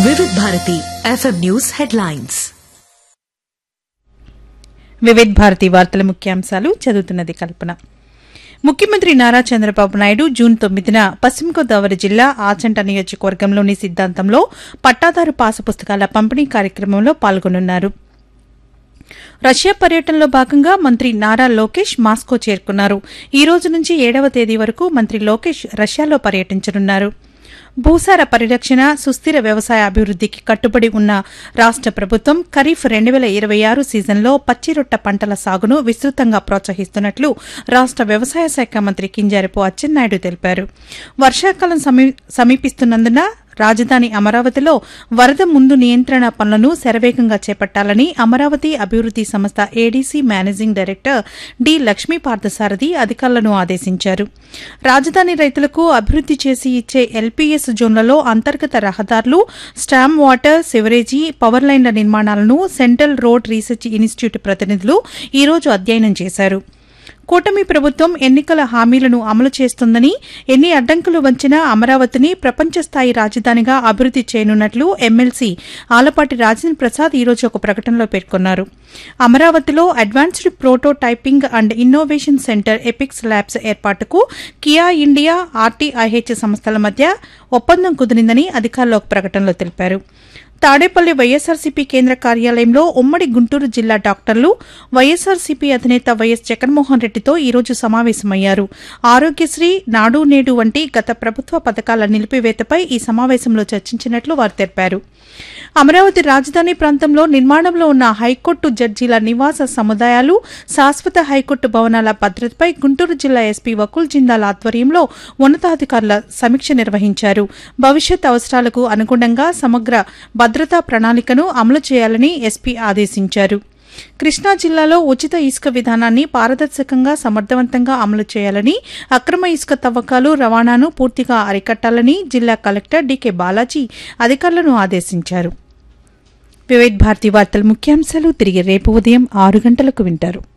వివిధ Bharati FM news headlines Vividh Bharati వార్తల ముఖ్యాంశాలు చదువుతున్నది కల్పన ముఖ్యమంత్రి నారా చంద్రబాబు నాయుడు జూన్ తొమ్మిదిన పశ్చిమ గోదావరి జిల్లా ఆచంట నియోజకవర్గంలోని సిద్ధాంతంలో పట్టాదారు పాసు పుస్తకాల పంపిణీ కార్యక్రమంలో పాల్గొనున్నారు రష్యా పర్యటనలో భాగంగా మంత్రి నారా లోకేష్ మాస్కో చేరుకున్నారు ఈ రోజు నుంచి ఏడవ తేదీ వరకు మంత్రి లోకేష్ రష్యాలో పర్యటించనున్నారు భూసార పరిరక్షణ సుస్థిర వ్యవసాయ అభివృద్ధికి కట్టుబడి ఉన్న రాష్ట ప్రభుత్వం ఖరీఫ్ రెండు వేల ఇరవై ఆరు సీజన్లో పచ్చిరొట్ట పంటల సాగును విస్తృతంగా ప్రోత్సహిస్తున్నట్లు రాష్ట వ్యవసాయ శాఖ మంత్రి కింజారపు అచ్చెన్నాయుడు తెలిపారు వర్షాకాలం సమీ- సమీపిస్తున్నందున రాజధాని అమరావతిలో వరద ముందు నియంత్రణ పనులను శరవేగంగా చేపట్టాలని అమరావతి అభివృద్ది సంస్థ ADC managing director D Lakshmi Parthasarathi అధికారులను ఆదేశించారు రాజధాని రైతులకు అభివృద్ది చేసి ఇచ్చే ఎల్పీఎస్ జోన్లలో అంతర్గత రహదారులు స్టామ్ వాటర్ సివరేజీ పవర్ లైన్ల నిర్మాణాలను సెంట్రల్ రోడ్ రీసెర్చ్ ఇన్స్టిట్యూట్ ప్రతినిధులు ఈ రోజు అధ్యయనం చేశారు కూటమి ప్రభుత్వం ఎన్నికల హామీలను అమలు చేస్తుందని ఎన్ని అడ్డంకులు వంచినా అమరావతిని ప్రపంచ స్థాయి రాజధానిగా అభివృద్ది చేయనున్నట్లు ఎమ్మెల్సీ ఆలపాటి రాజేంద్ర ప్రసాద్ ఈ రోజు ఒక ప్రకటనలో పేర్కొన్నారు అమరావతిలో advanced prototyping and innovation centre Epics labs ఏర్పాటుకు కియా ఇండియా ఆర్టీఐహెచ్ సంస్థల మధ్య ఒప్పందం కుదిరిందని అధికారులు ఒక ప్రకటనలో తెలిపారు తాడేపల్లి వైఎస్సార్సీపీ కేంద్ర కార్యాలయంలో ఉమ్మడి గుంటూరు జిల్లా డాక్టర్లు వైఎస్సార్సీపీ అధినేత వైఎస్ జగన్మోహన్ రెడ్డితో ఈ రోజు సమావేశమయ్యారు ఆరోగ్యశ్రీ నాడు నేడు వంటి గత ప్రభుత్వ పథకాల నిలిపివేతపై ఈ సమావేశంలో చర్చించినట్లు వారు తెలిపారు అమరావతి రాజధాని ప్రాంతంలో నిర్మాణంలో ఉన్న హైకోర్టు జడ్జీల నివాస సముదాయాలు శాశ్వత హైకోర్టు భవనాల భద్రతపై గుంటూరు జిల్లా ఎస్పీ వకుల్ జిందాల్ ఆధ్వర్యంలో ఉన్నతాధికారుల సమీక్ష నిర్వహించారు భవిష్యత్ అవసరాలకు అనుగుణంగా సమగ్ర భద్రతా ప్రణాళికను అమలు చేయాలని ఎస్పీ ఆదేశించారు కృష్ణా జిల్లాలో ఉచిత ఇసుక విధానాన్ని పారదర్శకంగా సమర్థవంతంగా అమలు చేయాలని అక్రమ ఇసుక తవ్వకాలు రవాణాను పూర్తిగా అరికట్టాలని జిల్లా కలెక్టర్ డీకే బాలాజీ అధికారులను ఆదేశించారు వివేక్ భారతి వార్తల ముఖ్యాంశాలు తిరిగి రేపు ఉదయం ఆరు గంటలకు వింటారు